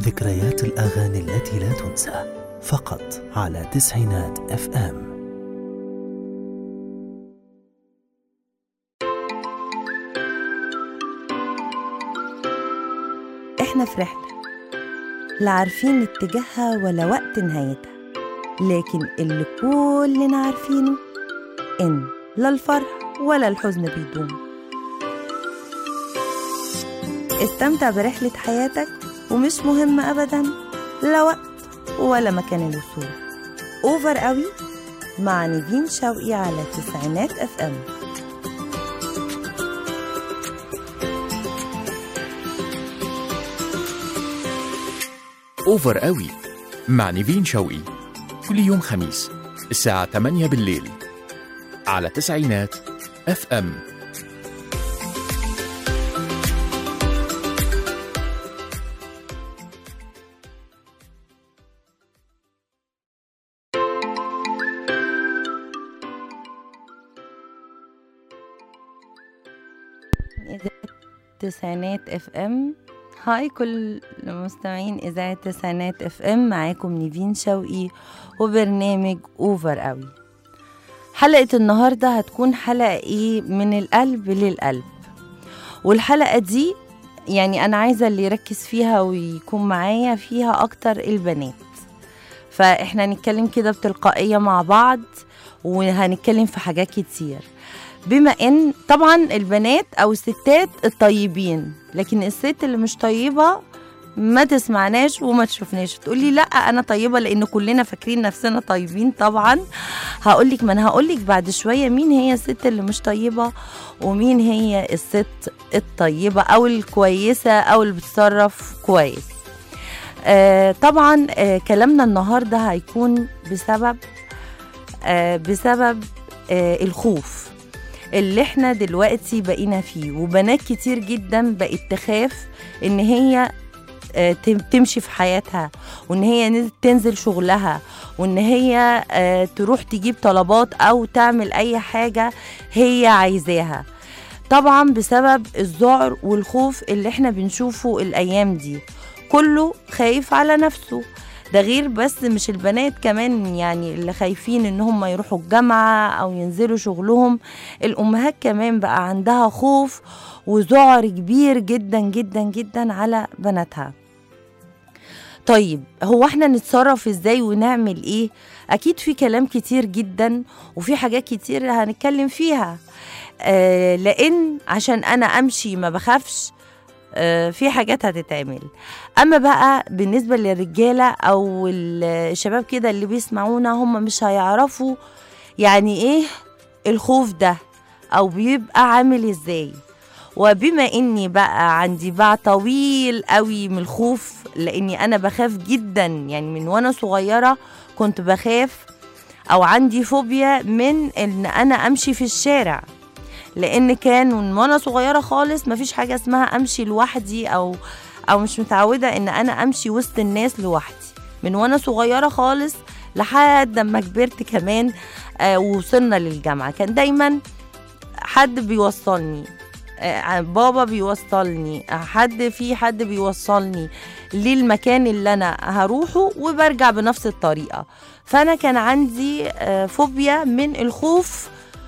ذكريات الأغاني التي لا تنسى فقط على تسعينات اف ام احنا في رحلة لا عارفين اتجاهها ولا وقت نهايتها لكن اللي كلنا عارفينه ان لا الفرح ولا الحزن بيدوم استمتع برحلة حياتك ومش مهم ابدا لا وقت ولا مكان الوصول اوفر قوي مع نيفين شوقي على تسعينات اف ام اوفر قوي مع نيفين شوقي كل يوم خميس الساعة 8 بالليل على تسعينات اف ام إذاعة تسعينات اف ام هاي كل مستمعين إذاعة تسعينات اف ام معاكم نيفين شوقي وبرنامج اوفر قوي حلقة النهاردة هتكون حلقة ايه من القلب للقلب والحلقة دي يعني أنا عايزة اللي يركز فيها ويكون معايا فيها أكتر البنات فإحنا هنتكلم كده بتلقائية مع بعض وهنتكلم في حاجات كتير بما ان طبعا البنات او الستات الطيبين لكن الست اللي مش طيبه ما تسمعناش وما تشوفناش تقولي لا انا طيبه لان كلنا فاكرين نفسنا طيبين طبعا هقولك ما انا هقولك بعد شويه مين هي الست اللي مش طيبه ومين هي الست الطيبه او الكويسه او اللي بتتصرف كويس آه طبعا آه كلامنا النهارده هيكون بسبب آه بسبب آه الخوف اللي احنا دلوقتي بقينا فيه وبنات كتير جدا بقت تخاف ان هي آه، تم- تمشي في حياتها وان هي نز- تنزل شغلها وان هي آه، تروح تجيب طلبات او تعمل اي حاجة هي عايزاها طبعا بسبب الذعر والخوف اللي احنا بنشوفه الايام دي كله خايف على نفسه ده غير بس مش البنات كمان يعني اللي خايفين ان هم يروحوا الجامعة او ينزلوا شغلهم الامهات كمان بقى عندها خوف وذعر كبير جدا جدا جدا على بناتها طيب هو احنا نتصرف ازاي ونعمل ايه اكيد في كلام كتير جدا وفي حاجات كتير هنتكلم فيها آه لان عشان انا امشي ما بخافش آه في حاجات هتتعمل اما بقى بالنسبه للرجاله او الشباب كده اللي بيسمعونا هم مش هيعرفوا يعني ايه الخوف ده او بيبقى عامل ازاي وبما اني بقى عندي باع طويل قوي من الخوف لاني انا بخاف جدا يعني من وانا صغيره كنت بخاف او عندي فوبيا من ان انا امشي في الشارع لان كان من وانا صغيره خالص مفيش حاجه اسمها امشي لوحدي او او مش متعوده ان انا امشي وسط الناس لوحدي من وانا صغيره خالص لحد ما كبرت كمان آه ووصلنا للجامعه كان دايما حد بيوصلني آه، بابا بيوصلني حد في حد بيوصلني للمكان اللي انا هروحه وبرجع بنفس الطريقه فانا كان عندي آه، فوبيا من الخوف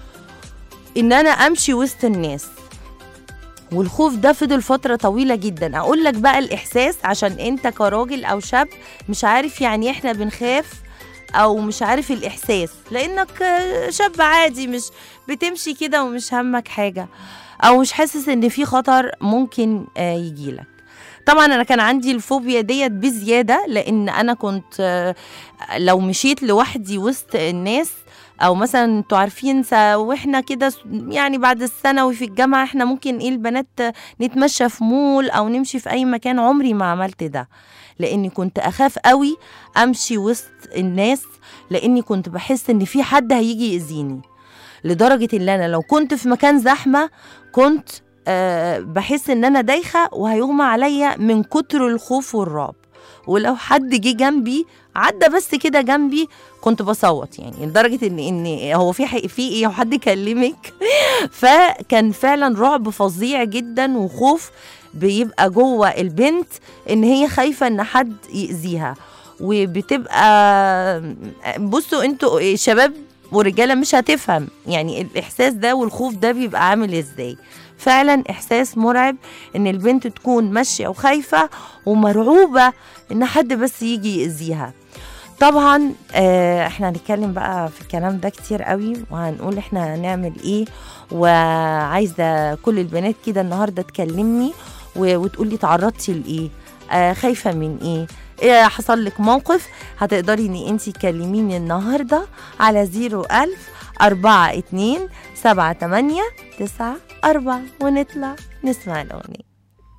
ان انا امشي وسط الناس والخوف ده فضل فترة طويلة جدا أقول لك بقى الإحساس عشان أنت كراجل أو شاب مش عارف يعني إحنا بنخاف أو مش عارف الإحساس لأنك آه، شاب عادي مش بتمشي كده ومش همك حاجة أو مش حاسس إن في خطر ممكن آه، يجيلك طبعا انا كان عندي الفوبيا ديت بزياده لان انا كنت آه، لو مشيت لوحدي وسط الناس او مثلا انتوا عارفين س- واحنا كده س- يعني بعد الثانوي في الجامعه احنا ممكن ايه البنات نتمشى في مول او نمشي في اي مكان عمري ما عملت ده لاني كنت اخاف قوي امشي وسط الناس لاني كنت بحس ان في حد هيجي يأذيني لدرجه ان انا لو كنت في مكان زحمه كنت أه بحس ان انا دايخه وهيغمى عليا من كتر الخوف والرعب ولو حد جه جنبي عدى بس كده جنبي كنت بصوت يعني لدرجه ان ان هو في حق في ايه هو حد كلمك فكان فعلا رعب فظيع جدا وخوف بيبقى جوه البنت ان هي خايفه ان حد يأذيها وبتبقى بصوا انتوا شباب ورجاله مش هتفهم يعني الاحساس ده والخوف ده بيبقى عامل ازاي فعلا احساس مرعب ان البنت تكون ماشيه وخايفه ومرعوبه ان حد بس يجي يأذيها طبعا آه، احنا هنتكلم بقى في الكلام ده كتير قوي وهنقول احنا هنعمل ايه وعايزه كل البنات كده النهارده تكلمني و- وتقولي تعرضتي لايه آه، خايفه من ايه إيه حصل لك موقف هتقدري ان انت تكلميني النهارده على 01000 4 2 7 8 9 4 ونطلع نسمع الاغنيه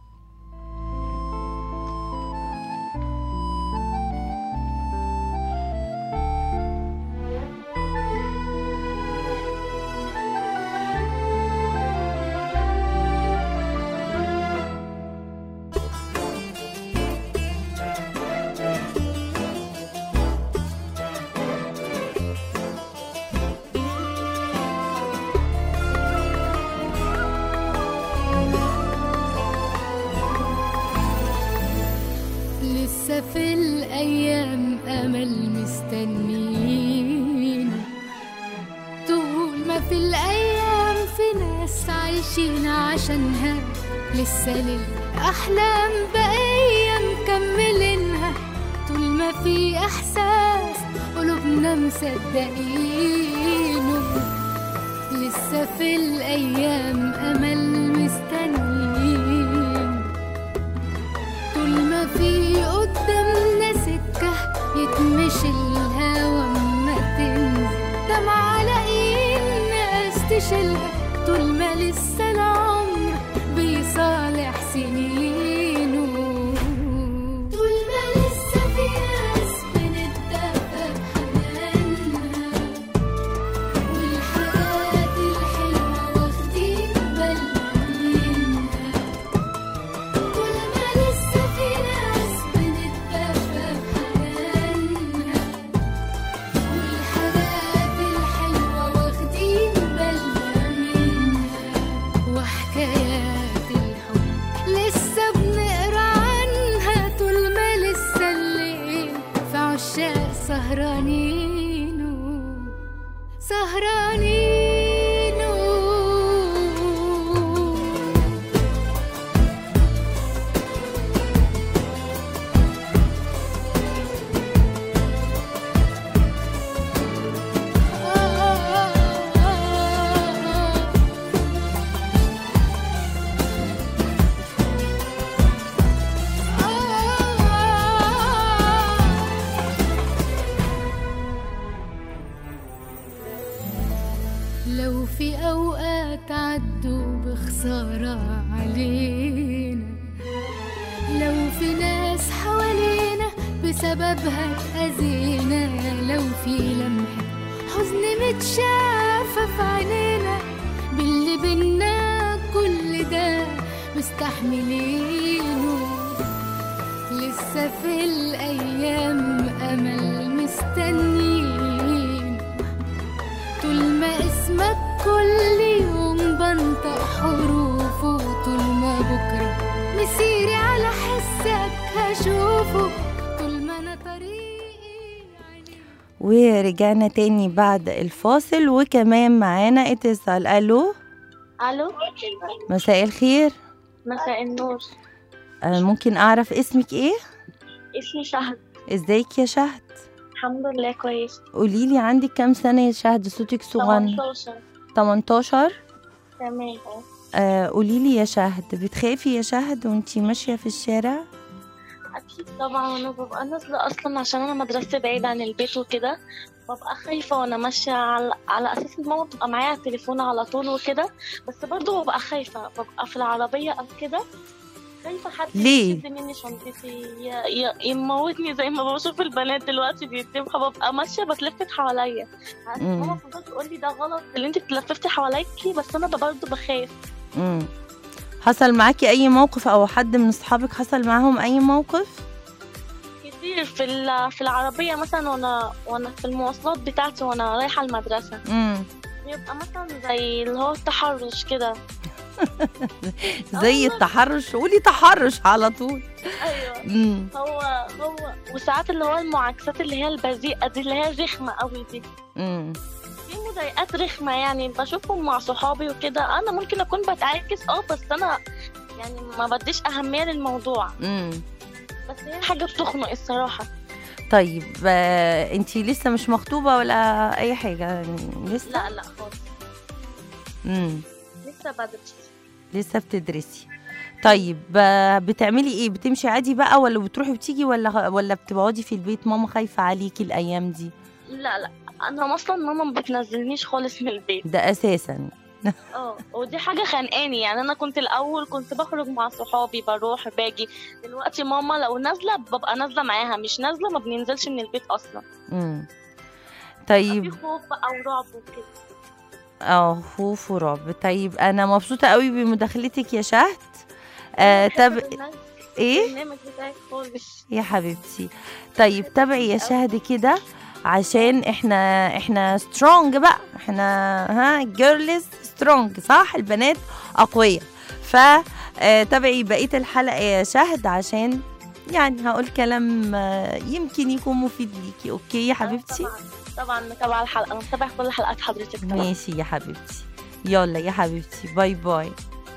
لسه في الأيام أمل مستنين طول ما في الأيام في ناس عايشين عشانها لسه للأحلام بقية مكملينها طول ما في إحساس قلوبنا مصدقينه لسه في الأيام أمل مستنيين طول ما في قدامنا سكة يتمشي الهوا ما تنزل دمعة لاقيين ناس تشيلها طول ما لسه العمر بيصالح سنينه طول ما لسه في ناس بنتدفى بحنانها والحاجات الحلوة واخدين بالنا منها كل ما لسه في ناس بنتدفى بحنانها والحاجات الحلوة واخدين بالنا منها وحكايات الحب لسه بنقرا عنها طول ما لسه الليل في عشاق سهرانينه سهرانينه لو في أوقات عدوا بخسارة علينا لو في ناس حوالينا بسببها اتأذينا لو في لمحة حزن متشافة في عينينا باللي بينا كل ده مستحملينه لسه في الأيام أمل مستنيين طول ما اسمك كل يوم بنطق حروفه طول ما بكرة مسيري على حسك هشوفه طول ما أنا طريقي عينيك ورجعنا تاني بعد الفاصل وكمان معانا اتصال الو الو مساء الخير مساء النور آه، ممكن اعرف اسمك ايه اسمي شهد ازيك يا شهد الحمد لله كويس قولي لي عندك كام سنه يا شهد صوتك صغنن 18 18 تمام اه آه قولي لي يا شهد بتخافي يا شهد وانتي ماشيه في الشارع اكيد طبعا انا ببقى نازله اصلا عشان انا مدرستي بعيده عن البيت وكده ببقى خايفه وانا ماشيه على, على اساس ان ماما بتبقى معايا على التليفون على طول وكده بس برضه ببقى خايفه ببقى في العربيه او كده خايفه حد ليه؟ يشد مني شنطتي ي- ي- يموتني زي ما بشوف البنات دلوقتي بيتذبحوا ببقى ماشيه بتلفت حواليا مم. ماما بتفضل تقول لي ده غلط اللي انت بتلففتي حواليكي بس انا برضه بخاف امم حصل معاكي اي موقف او حد من اصحابك حصل معاهم اي موقف كتير في ال- في العربية مثلا وانا وانا في المواصلات بتاعتي وانا رايحة المدرسة امم بيبقى مثلا زي اللي هو التحرش كده زي التحرش قولي تحرش على طول ايوه امم هو هو وساعات اللي هو المعاكسات اللي هي البذيئه دي اللي هي رخمه قوي دي امم في مضايقات رخمه يعني بشوفهم مع صحابي وكده انا ممكن اكون بتعاكس اه بس انا يعني ما بديش اهميه للموضوع امم بس هي حاجه بتخنق الصراحه طيب آه، انتي لسه مش مخطوبة ولا اي حاجة يعني لسه لا لا خالص امم لسه بدرس لسه بتدرسي طيب آه، بتعملي ايه بتمشي عادي بقى ولا بتروحي بتيجي ولا ولا بتقعدي في البيت ماما خايفة عليكي الايام دي لا لا انا اصلا ماما ما بتنزلنيش خالص من البيت ده اساسا اه ودي حاجه خانقاني يعني انا كنت الاول كنت بخرج مع صحابي بروح باجي دلوقتي ماما لو نازله ببقى نازله معاها مش نازله ما بننزلش من البيت اصلا امم في طيب خوف بقى ورعب وكده اه خوف ورعب طيب انا مبسوطة قوي بمداخلتك يا شهد آه بحب طب الناس- ايه البرنامج بتاعك خالص يا حبيبتي طيب تابعي يا شهد كده عشان احنا احنا سترونج بقى احنا ها جيرلز سترونج صح البنات اقوياء ف آه، تابعي بقيه الحلقه يا شهد عشان يعني هقول كلام آه، يمكن يكون مفيد ليكي اوكي يا حبيبتي طبعا طبعا متابعه الحلقه انا متابعه كل حلقات حضرتك طبعا ماشي يا حبيبتي يلا يا حبيبتي باي باي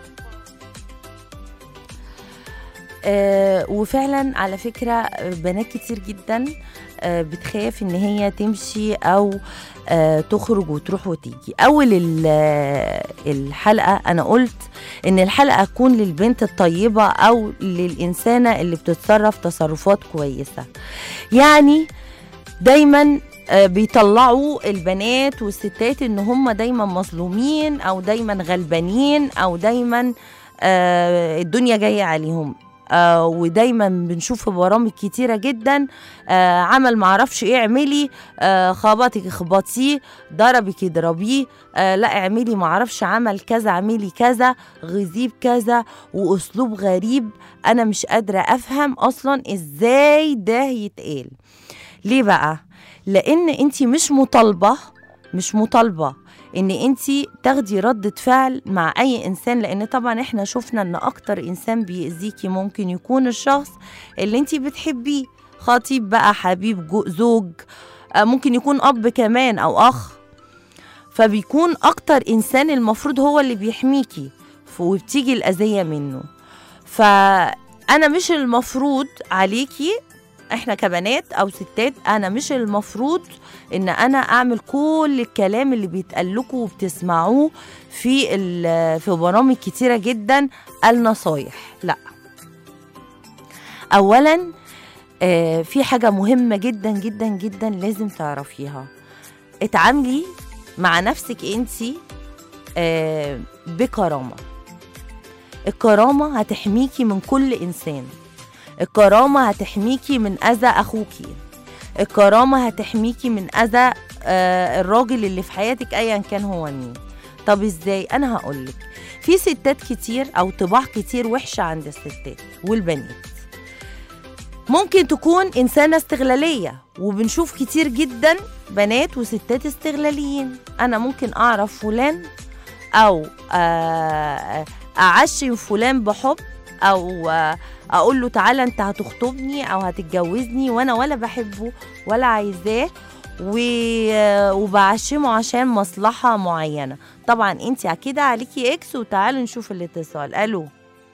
آه وفعلا على فكرة آه، بنات كتير جدا آه بتخاف ان هي تمشي او آه تخرج وتروح وتيجي اول ال- آه، الحلقة انا قلت ان الحلقة تكون للبنت الطيبة او للانسانة اللي بتتصرف تصرفات كويسة يعني دايما آه، بيطلعوا البنات والستات ان هم دايما مظلومين او دايما غلبانين او دايما آه، الدنيا جايه عليهم آه ودايما بنشوف في برامج كتيره جدا آه عمل معرفش ايه اعملي آه خبطك اخبطيه ضربك اضربيه آه لا اعملي معرفش عمل كذا اعملي كذا غزيب كذا واسلوب غريب انا مش قادره افهم اصلا ازاي ده يتقال ليه بقى لان انت مش مطالبه مش مطالبه ان انت تاخدي ردة فعل مع اي انسان لان طبعا احنا شفنا ان اكتر انسان بيأذيكي ممكن يكون الشخص اللي انت بتحبيه خطيب بقى حبيب جو- زوج آه، ممكن يكون اب كمان او اخ فبيكون اكتر انسان المفروض هو اللي بيحميكي ف- وبتيجي الاذية منه فانا مش المفروض عليكي احنا كبنات او ستات انا مش المفروض ان انا اعمل كل الكلام اللي بيتقال لكم وبتسمعوه في ال- في برامج كتيره جدا النصايح لا اولا آه، في حاجه مهمه جدا جدا جدا لازم تعرفيها اتعاملي مع نفسك انتي آه، بكرامه الكرامه هتحميكي من كل انسان الكرامه هتحميكي من اذى اخوكي الكرامة هتحميكي من أذى آه، الراجل اللي في حياتك أيا كان هو مين طب إزاي أنا هقولك في ستات كتير أو طباع كتير وحشة عند الستات والبنات ممكن تكون إنسانة استغلالية وبنشوف كتير جدا بنات وستات استغلاليين أنا ممكن أعرف فلان أو آه، أعشم فلان بحب أو آه، اقول له تعالى انت هتخطبني او هتتجوزني وانا ولا بحبه ولا عايزاه و- وبعشمه عشان مصلحة معينة طبعا انت كده عليكي اكس وتعالوا نشوف الاتصال الو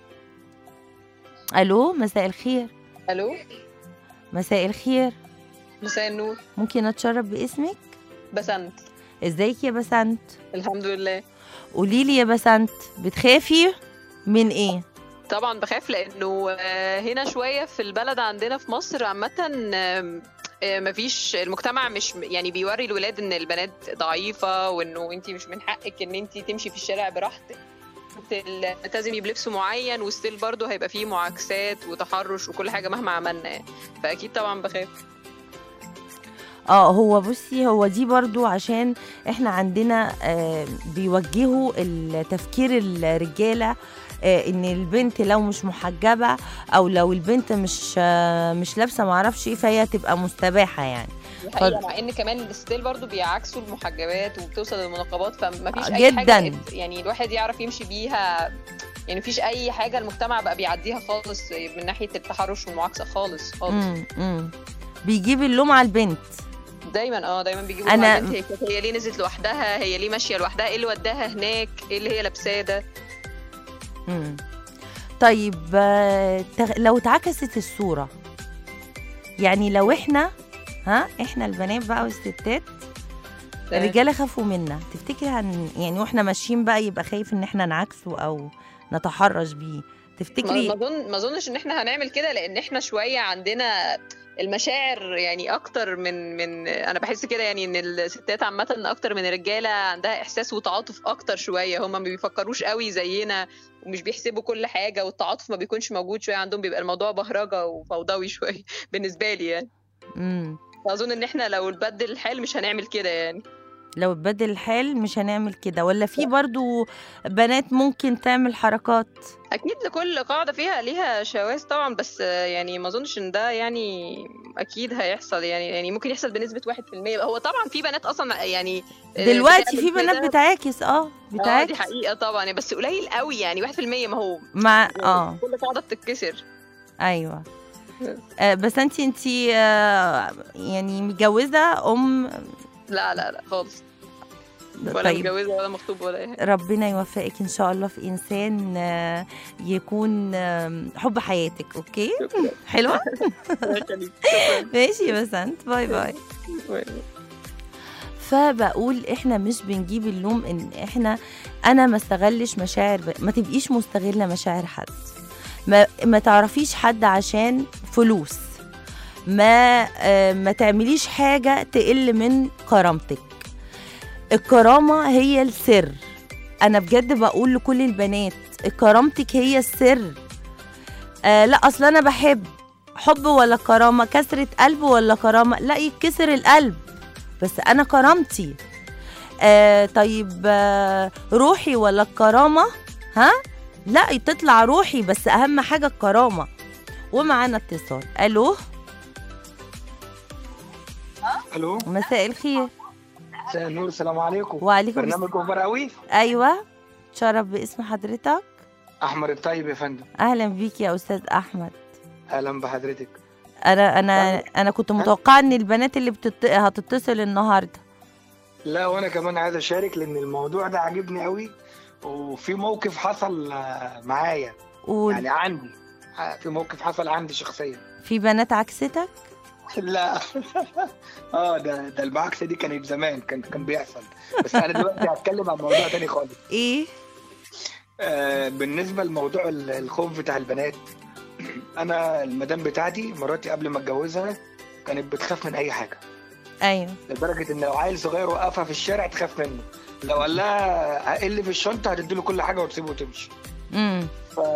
الو مساء الخير الو مساء الخير مساء النور ممكن اتشرف باسمك بسنت ازيك يا بسنت الحمد لله قولي لي يا بسنت بتخافي من ايه طبعا بخاف لانه آه، هنا شويه في البلد عندنا في مصر عامه آم، آه، مفيش المجتمع مش يعني بيوري الولاد ان البنات ضعيفه وانه انت مش من حقك ان انت تمشي في الشارع براحتك تلتزمي بلبس معين وستيل برضه هيبقى فيه معاكسات وتحرش وكل حاجه مهما عملنا يعني فاكيد طبعا بخاف اه هو بصي هو دي برضو عشان احنا عندنا آه بيوجهوا التفكير الرجاله آه، ان البنت لو مش محجبه او لو البنت مش آه، مش لابسه معرفش ايه فهي تبقى مستباحه يعني دي حقيقة مع ان كمان الستيل برضو بيعكسوا المحجبات وبتوصل للمناقبات فما فيش اي جداً. حاجه يعني الواحد يعرف يمشي بيها يعني مفيش اي حاجه المجتمع بقى بيعديها خالص من ناحيه التحرش والمعاكسه خالص خالص امم امم بيجيب اللوم على البنت دايما اه دايما بيجيبوا أنا- أنا... هي كانت- هي ليه نزلت لوحدها هي ليه ماشيه لوحدها ايه اللي وداها هناك ايه اللي هي لابساه ده مم. طيب آه، تغ- لو اتعكست الصورة يعني لو احنا ها احنا البنات بقى والستات الرجالة خافوا منا تفتكري هن يعني واحنا ماشيين بقى يبقى خايف ان احنا نعكسه او نتحرش بيه ما تفتكري ما اظن ما اظنش ان احنا هنعمل كده لان احنا شويه عندنا المشاعر يعني اكتر من من انا بحس كده يعني ان الستات عامه اكتر من الرجاله عندها احساس وتعاطف اكتر شويه هم ما بيفكروش قوي زينا ومش بيحسبوا كل حاجه والتعاطف ما بيكونش موجود شويه عندهم بيبقى الموضوع بهرجه وفوضوي شويه بالنسبه لي يعني مم. فاظن ان احنا لو نبدل الحال مش هنعمل كده يعني لو اتبدل الحال مش هنعمل كده ولا في برضو بنات ممكن تعمل حركات اكيد لكل قاعده فيها ليها شواذ طبعا بس آه، يعني ما اظنش ان ده يعني اكيد هيحصل يعني يعني ممكن يحصل بنسبه 1% هو طبعا في بنات اصلا يعني آه، دلوقتي في بتعمل بنات كده. بتعاكس اه اه دي بتعاكس حقيقه طبعا بس قليل قوي يعني 1% ما هو مع اه كل قاعده بتتكسر ايوه آه بس انت انت آه يعني متجوزه ام لا لا لا خالص ولا طيب متجوزه ولا مخطوبه ولا اي حاجه ربنا يوفقك ان شاء الله في انسان آه، يكون آم، حب حياتك اوكي شكرا حلوه الله يخليك. شكرا ماشي يا بسنت باي باي فبقول احنا مش بنجيب اللوم ان احنا انا ما استغلش مشاعر ب... ما تبقيش مستغله مشاعر حد ما ما تعرفيش حد عشان فلوس ما آه، ما تعمليش حاجه تقل من كرامتك الكرامه هي السر انا بجد بقول لكل البنات كرامتك هي السر آه لا اصل انا بحب حب ولا كرامه كسره قلب ولا كرامه لا يتكسر القلب بس انا كرامتي آه طيب آه روحي ولا الكرامه ها لا تطلع روحي بس اهم حاجه الكرامه ومعانا اتصال الو الو مساء الخير مساء النور السلام عليكم وعليكم برنامج السلام اوفر قوي ايوه تشرف باسم حضرتك احمد الطيب يا فندم اهلا بيك يا استاذ احمد اهلا بحضرتك انا انا انا كنت متوقعه ان البنات اللي بتت... هتتصل النهارده لا وانا كمان عايز اشارك لان الموضوع ده عاجبني قوي وفي موقف حصل آه، معايا قول يعني عندي آه، في موقف حصل عندي شخصيا في بنات عكستك لا اه ده ده المعاكسه دي كانت زمان كان كان بيحصل بس انا دلوقتي هتكلم عن موضوع تاني خالص ايه آه بالنسبه لموضوع ال- الخوف بتاع البنات انا المدام بتاعتي مراتي قبل ما اتجوزها كانت بتخاف من اي حاجه ايوه لدرجه ان لو عيل صغير وقفها في الشارع تخاف منه لو قال لها هقل في الشنطه هتديله كل حاجه وتسيبه وتمشي امم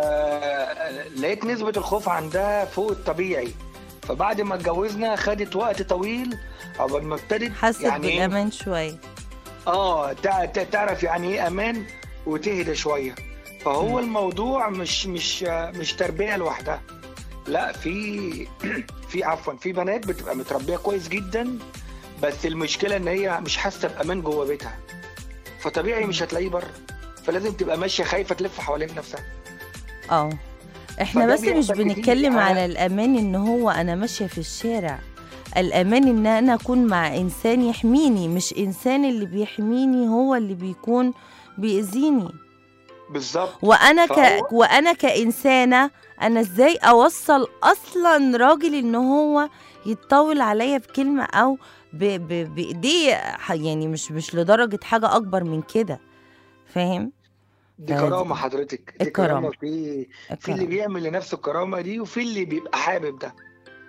فلقيت نسبه الخوف عندها فوق الطبيعي فبعد ما اتجوزنا خدت وقت طويل قبل ما ابتدت حست يعني إيه؟ بالامان شويه اه تع- تع- تعرف يعني ايه امان وتهدى شويه فهو الموضوع مش مش مش تربيه لوحدها لا في في عفوا في بنات بتبقى متربيه كويس جدا بس المشكله ان هي مش حاسه بامان جوه بيتها فطبيعي مش هتلاقيه بره فلازم تبقى ماشيه خايفه تلف حوالين نفسها اه احنا فده بس مش بيحصل كتير. بنتكلم أنا- على الامان ان هو انا ماشيه في الشارع الامان ان انا اكون مع انسان يحميني مش انسان اللي بيحميني هو اللي بيكون بيأذيني بالظبط وانا ك... فهو- وانا كانسانه انا ازاي اوصل اصلا راجل ان هو يتطاول عليا بكلمه او ب... ب... بايديه ح- يعني مش مش لدرجه حاجه اكبر من كده فاهم دي ده- كرامه حضرتك دي الكرامة. كرامه في في اللي بيعمل لنفسه الكرامه دي وفي اللي بيبقى حابب ده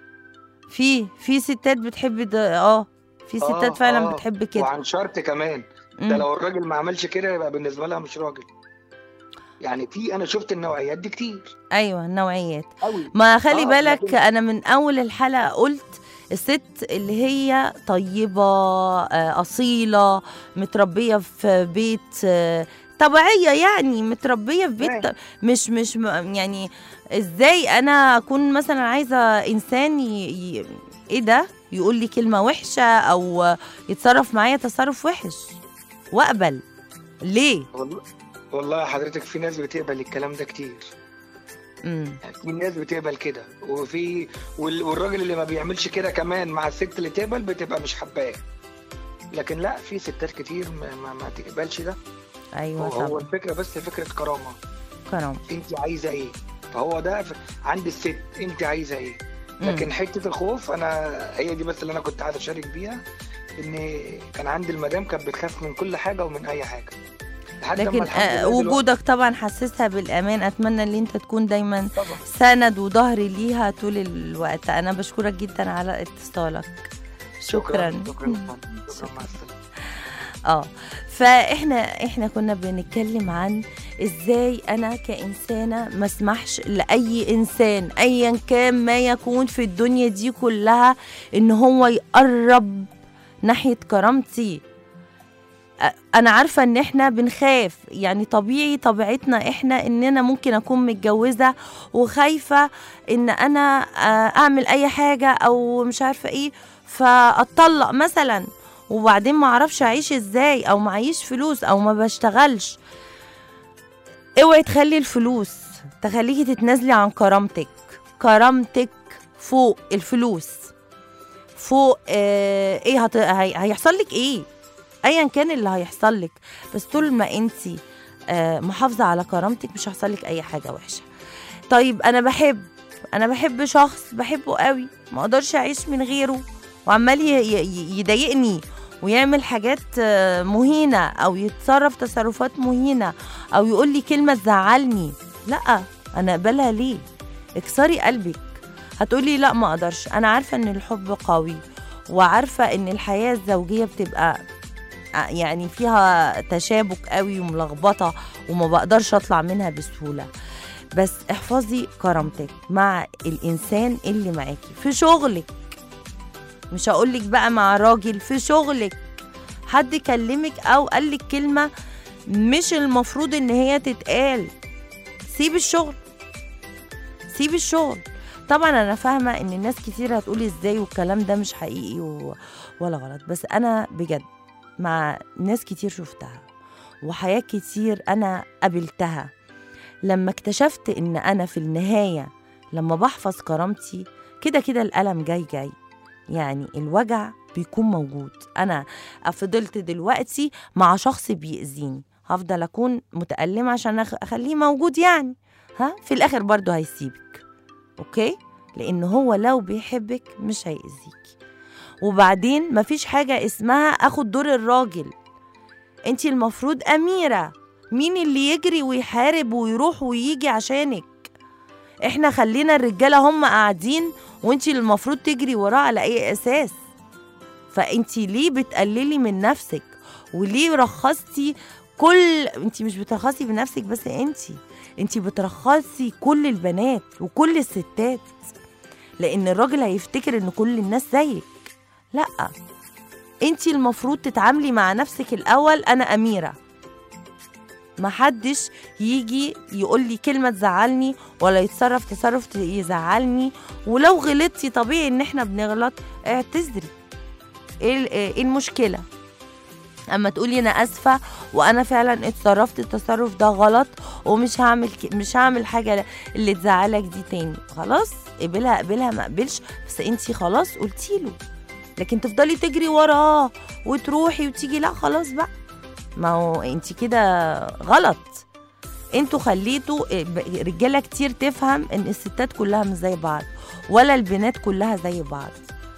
في في ستات بتحب ده اه في ستات آه، فعلا آه. بتحب كده وعن شرط كمان ده مم. لو الراجل ما عملش كده يبقى بالنسبه لها مش راجل يعني في انا شفت النوعيات دي كتير ايوه النوعيات قوي ما خلي آه، بالك لكن- انا من اول الحلقه قلت الست اللي هي طيبه آه، اصيله متربيه في بيت آه، طبيعيه يعني متربيه في بيت فاهم. مش مش م- يعني ازاي انا اكون مثلا عايزه انسان ي... ي... ايه ده يقول لي كلمه وحشه او يتصرف معايا تصرف وحش واقبل ليه والله والله حضرتك في ناس بتقبل الكلام ده كتير امم يعني في ناس بتقبل كده وفي وال- والراجل اللي ما بيعملش كده كمان مع الست اللي تقبل بتبقى مش حباه لكن لا في ستات كتير ما, ما, ما تقبلش ده هو, ايوه هو طبعا الفكره بس فكره كرامه كرم انت عايزه ايه فهو ده ف- عند الست انت عايزه ايه مم. لكن حته الخوف انا هي دي بس اللي انا كنت عايز اشارك بيها ان كان عندي المدام كانت بتخاف من كل حاجه ومن اي حاجه لحد لكن ما الحمد آه، لله دلوقتي- وجودك طبعا حسسها بالامان اتمنى ان انت تكون دايما طبعا سند وظهري ليها طول الوقت انا بشكرك جدا على اتصالك شكرا شكرا شكرا شكرا مع السلامه اه فاحنا احنا كنا بنتكلم عن ازاي انا كانسانه ما اسمحش لاي انسان ايا كان ما يكون في الدنيا دي كلها ان هو يقرب ناحيه كرامتي أ- انا عارفه ان احنا بنخاف يعني طبيعي طبيعتنا احنا اننا ممكن اكون متجوزه وخايفه ان انا آه، اعمل اي حاجه او مش عارفه ايه فاتطلق مثلا وبعدين ما اعرفش اعيش ازاي او معيش فلوس او ما بشتغلش اوعي تخلي الفلوس تخليكي تتنازلي عن كرامتك كرامتك فوق الفلوس فوق آه ايه هت... هي... هيحصل لك ايه ايا كان اللي هيحصل لك بس طول ما انت آه محافظه على كرامتك مش هيحصل لك اي حاجه وحشه طيب انا بحب انا بحب شخص بحبه قوي ما اقدرش اعيش من غيره وعمال ي- ي- يضايقني ويعمل حاجات آه، مهينة أو يتصرف تصرفات مهينة أو يقول لي كلمة تزعلني لا أنا أقبلها ليه اكسري قلبك هتقولي لا ما أقدرش أنا عارفة إن الحب قوي وعارفة إن الحياة الزوجية بتبقى آه، يعني فيها تشابك قوي وملخبطة وما بقدرش أطلع منها بسهولة بس احفظي كرامتك مع الإنسان اللي معاكي في شغلك مش هقولك بقى مع راجل في شغلك حد كلمك او قالك كلمة مش المفروض ان هي تتقال سيب الشغل سيب الشغل طبعا انا فاهمة ان الناس كتير هتقول ازاي والكلام ده مش حقيقي و... ولا غلط بس انا بجد مع ناس كتير شفتها وحياة كتير انا قابلتها لما اكتشفت ان انا في النهاية لما بحفظ كرامتي كده كده الألم جاي جاي يعني الوجع بيكون موجود انا فضلت دلوقتي مع شخص بيأذيني هفضل اكون متألمة عشان أخ- اخليه موجود يعني ها في الاخر برضو هيسيبك اوكي لان هو لو بيحبك مش هيأذيكي وبعدين مفيش حاجة اسمها اخد دور الراجل انتي المفروض اميرة مين اللي يجري ويحارب ويروح ويجي عشانك احنا خلينا الرجالة هم قاعدين وانتي اللي المفروض تجري وراه على اي اساس فانتي ليه بتقللي من نفسك وليه رخصتي كل انتي مش بترخصي بنفسك بس انتي انتي بترخصي كل البنات وكل الستات لان الراجل هيفتكر ان كل الناس زيك لا انتي المفروض تتعاملي مع نفسك الاول انا اميره محدش يجي يقول لي كلمه تزعلني ولا يتصرف تصرف يزعلني ولو غلطتي طبيعي ان احنا بنغلط اعتذري ايه ال- ايه المشكله اما تقولي انا اسفه وانا فعلا اتصرفت التصرف ده غلط ومش هعمل ك... مش هعمل حاجه اللي تزعلك دي تاني خلاص قبلها قبلها ما قبلش بس انتي خلاص قلتي له لكن تفضلي تجري وراه وتروحي وتيجي لا خلاص بقى ما هو انتي كده غلط انتوا خليتوا رجاله كتير تفهم ان الستات كلها مش زي بعض ولا البنات كلها زي بعض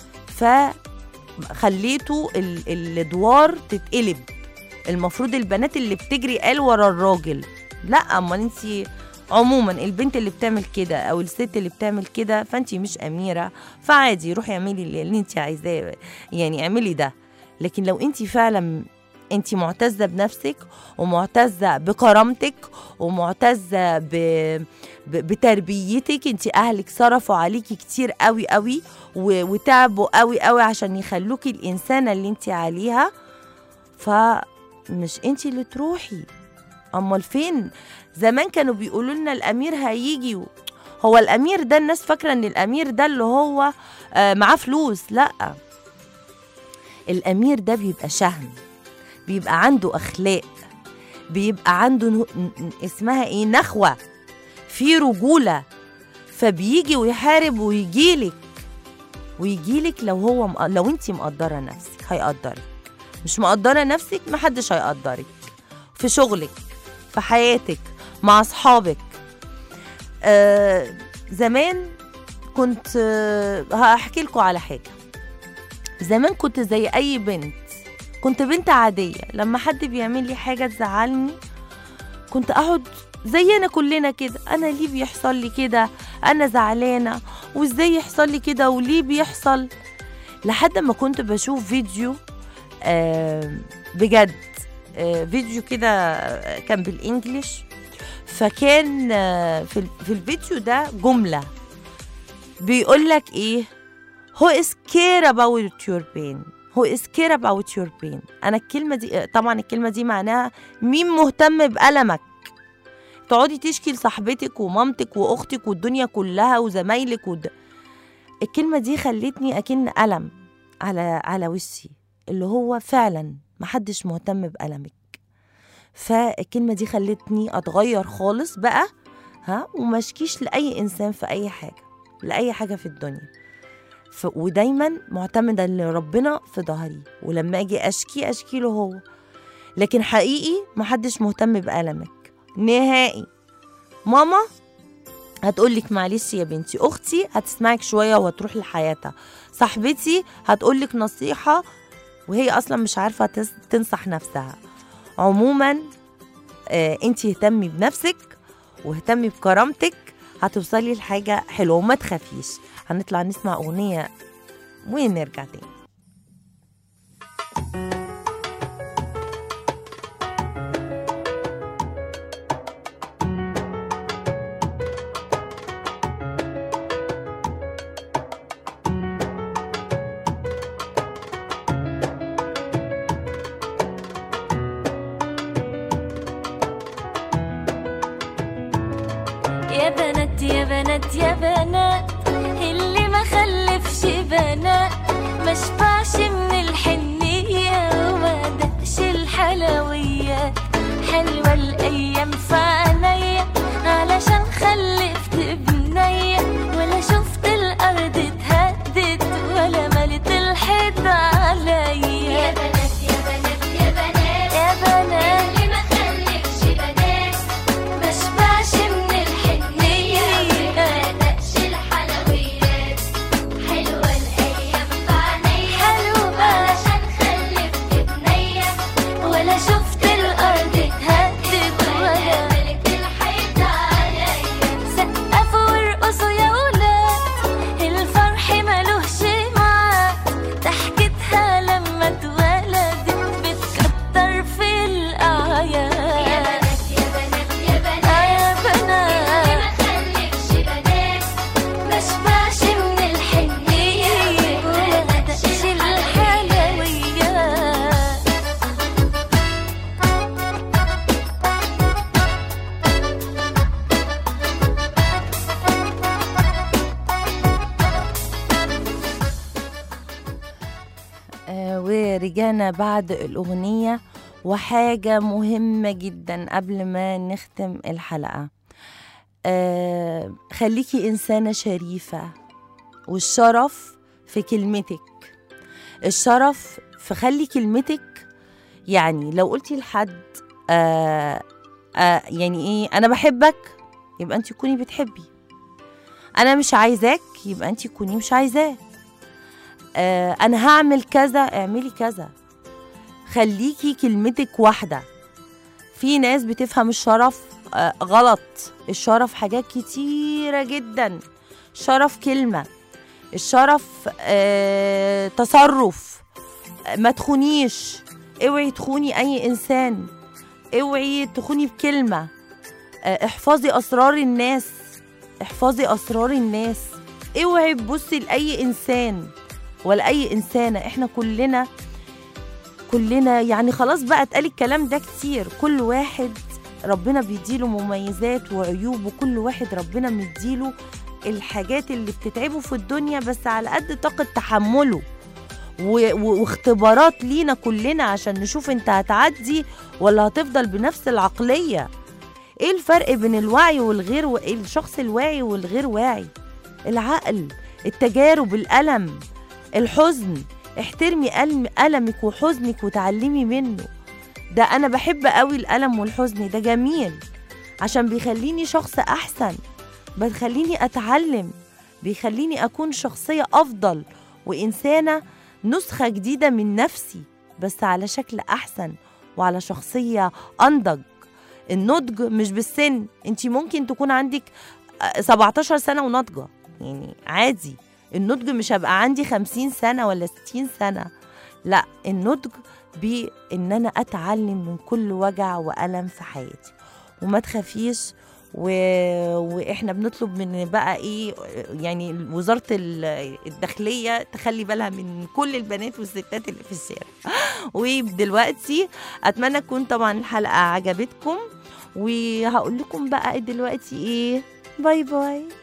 فخليتوا ال- الادوار تتقلب المفروض البنات اللي بتجري قال ورا الراجل لا امال انت عموما البنت اللي بتعمل كده او الست اللي بتعمل كده فانت مش اميره فعادي روحي اعملي اللي اللي انت عايزاه يعني اعملي ده لكن لو انت فعلا انت معتزه بنفسك ومعتزه بكرامتك ومعتزه ب... ب... بتربيتك انت اهلك صرفوا عليكي كتير قوي قوي و... وتعبوا قوي قوي عشان يخلوكي الانسانه اللي انت عليها فمش انت اللي تروحي امال فين زمان كانوا بيقولوا لنا الامير هيجي و... هو الامير ده الناس فاكره ان الامير ده اللي هو آه معاه فلوس لا الامير ده بيبقى شهم بيبقى عنده اخلاق بيبقى عنده نه... ن- ن- اسمها ايه نخوه في رجوله فبيجي ويحارب ويجيلك ويجيلك لو هو مق... لو انت مقدره نفسك هيقدرك مش مقدره نفسك محدش هيقدرك في شغلك في حياتك مع اصحابك آه زمان كنت آه هحكي لكم على حاجه زمان كنت زي اي بنت كنت بنت عاديه لما حد بيعمل لي حاجه تزعلني كنت اقعد زينا كلنا كده انا ليه بيحصل لي كده انا زعلانه وازاي يحصل لي كده وليه بيحصل لحد ما كنت بشوف فيديو آه بجد آه فيديو كده آه، كان بالانجلش فكان آه، في ال- في الفيديو ده جمله بيقول لك ايه who is care about your pain who is care about your pain انا الكلمه دي آه، طبعا الكلمه دي معناها مين مهتم بألمك تقعدي تشكي لصاحبتك ومامتك واختك والدنيا كلها وزمايلك ود... الكلمه دي خلتني اكن ألم على على وشي اللي هو فعلا محدش مهتم بألمك فالكلمه دي خلتني اتغير خالص بقى ها ومشكيش لاي انسان في اي حاجه لاي حاجه في الدنيا ف... ودايما معتمده ان ربنا في ظهري ولما اجي اشكي اشكي له هو لكن حقيقي محدش مهتم بألمك نهائي ماما هتقولك معلش يا بنتي اختي هتسمعك شويه وهتروح لحياتها صاحبتي هتقولك نصيحه وهي اصلا مش عارفه تس- تنصح نفسها عموما آه انت اهتمي بنفسك واهتمي بكرامتك هتوصلي لحاجه حلوه وما تخافيش هنطلع نسمع اغنيه ونرجع تاني يا بنات يا بنات يا بنات اللي ما خلفش بنات ما شبعش من الحنية وما دقش الحلويات حلوة الأيام في عينيا علشان خلفت بنية ولا شفت الأرض اتهدت ولا ملت الحيط عليا يا بنات يا بنات يا بنات يا بنات اللي ما خلفش بنات ما شبعش من الحنية ما دقش الحلويات حلوة الأيام في عينيا حلوة علشان خلفت بنية ولا شفت الأرض اتهدت ولا ملكت الحيط عليا سقفوا وارقصوا يا ولاد الفرح ملوش معاد ضحكتها لما اتولدت بتكتر في الأعياد يا بنات يا بنات يا بنات يا بنات اللي ما خلفش بنات ما شبعش من الحنية وما دقش الحلويات آه، ورجعنا بعد الأغنية وحاجة مهمة جدا قبل ما نختم الحلقة آه، خليكي إنسانة شريفة والشرف في كلمتك الشرف في خلي كلمتك يعني لو قلتي لحد آه آه يعني ايه انا بحبك يبقى انت تكوني بتحبي انا مش عايزاك يبقى انت تكوني مش عايزاه آه انا هعمل كذا اعملي كذا خليكي كلمتك واحده في ناس بتفهم الشرف آه غلط الشرف حاجات كتيره جدا شرف كلمه الشرف آه تصرف آه، ما تخونيش اوعي تخوني اي انسان اوعي تخوني بكلمه آه، احفظي اسرار الناس احفظي اسرار الناس اوعي تبصي لاي انسان ولا اي انسانه احنا كلنا كلنا يعني خلاص بقى اتقال الكلام ده كتير كل واحد ربنا بيديله مميزات وعيوب وكل واحد ربنا مديله الحاجات اللي بتتعبه في الدنيا بس على قد طاقة تحمله و- و- واختبارات لينا كلنا عشان نشوف انت هتعدي ولا هتفضل بنفس العقلية ايه الفرق بين الوعي والغير و... الشخص الواعي والغير واعي العقل التجارب الألم الحزن احترمي ألم ألمك وحزنك وتعلمي منه ده أنا بحب قوي الألم والحزن ده جميل عشان بيخليني شخص أحسن بيخليني أتعلم بيخليني أكون شخصية أفضل وإنسانة نسخة جديدة من نفسي بس على شكل أحسن وعلى شخصية أنضج النضج مش بالسن انت ممكن تكون عندك آه، 17 سنة وناضجة يعني عادي النضج مش هبقى عندي 50 سنة ولا 60 سنة لا النضج بإن أنا أتعلم من كل وجع وألم في حياتي وما تخافيش و... واحنا بنطلب من بقى ايه يعني وزاره ال- الداخليه تخلي بالها من كل البنات والستات اللي في الشارع ودلوقتي اتمنى تكون طبعا الحلقه عجبتكم وهقول لكم بقى دلوقتي ايه باي باي